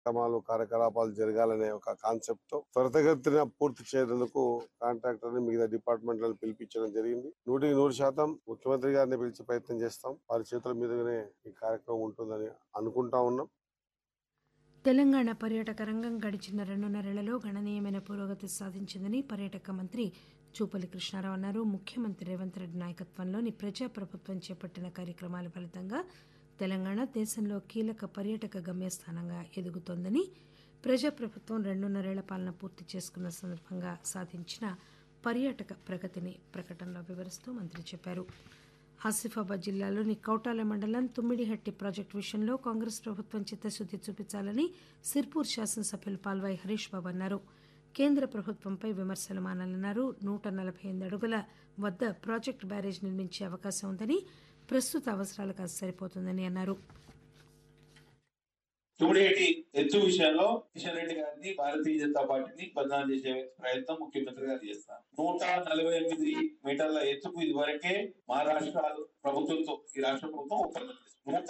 కార్యక్రమాలు కార్యకలాపాలు జరగాలనే ఒక కాన్సెప్ట్ తో త్వరితగతిన పూర్తి చేయడానికి కాంట్రాక్టర్ ని మిగతా డిపార్ట్మెంట్లను పిలిపించడం జరిగింది నూటికి నూరు శాతం ముఖ్యమంత్రి గారిని పిలిచే ప్రయత్నం చేస్తాం వారి చేతుల మీదుగానే ఈ కార్యక్రమం ఉంటుందని అనుకుంటా ఉన్నాం తెలంగాణ పర్యాటక రంగం గడిచిన రెండున్నరేళ్లలో గణనీయమైన పురోగతి సాధించిందని పర్యాటక మంత్రి చూపల్లి కృష్ణారావు అన్నారు ముఖ్యమంత్రి రేవంత్ రెడ్డి నాయకత్వంలోని ప్రజాప్రభుత్వం చేపట్టిన కార్యక్రమాల ఫలితంగా తెలంగాణ దేశంలో కీలక పర్యాటక గమ్యస్థానంగా ఎదుగుతోందని ప్రజాప్రభుత్వం రెండున్నరేళ్ల పాలన పూర్తి చేసుకున్న సందర్భంగా సాధించిన పర్యాటక ప్రగతిని ప్రకటనలో వివరిస్తూ మంత్రి చెప్పారు ఆసిఫాబాద్ జిల్లాలోని కౌటాల మండలం తుమ్మిడిహట్టి ప్రాజెక్టు విషయంలో కాంగ్రెస్ ప్రభుత్వం చిత్తశుద్ది చూపించాలని సిర్పూర్ శాసనసభ్యులు పాల్వాయి హరీష్ బాబు అన్నారు కేంద్ర ప్రభుత్వంపై విమర్శలు మానాలన్నారు నూట నలభై ఎనిమిది అడుగుల వద్ద ప్రాజెక్టు బ్యారేజ్ నిర్మించే అవకాశం ఉందని ప్రస్తుత అవసరాలకు అది సరిపోతుందని అన్నారు తుమిడేటి ఎత్తు విషయంలో కిషన్ రెడ్డి గారిని భారతీయ జనతా పార్టీని బదనాం చేసే ప్రయత్నం ముఖ్యమంత్రి గారు చేస్తారు నూట నలభై ఎనిమిది మీటర్ల ఎత్తుకు ఇదివరకే మహారాష్ట్ర ప్రభుత్వంతో ఈ రాష్ట్ర ప్రభుత్వం ఒప్పందం చేసుకుంది. నూట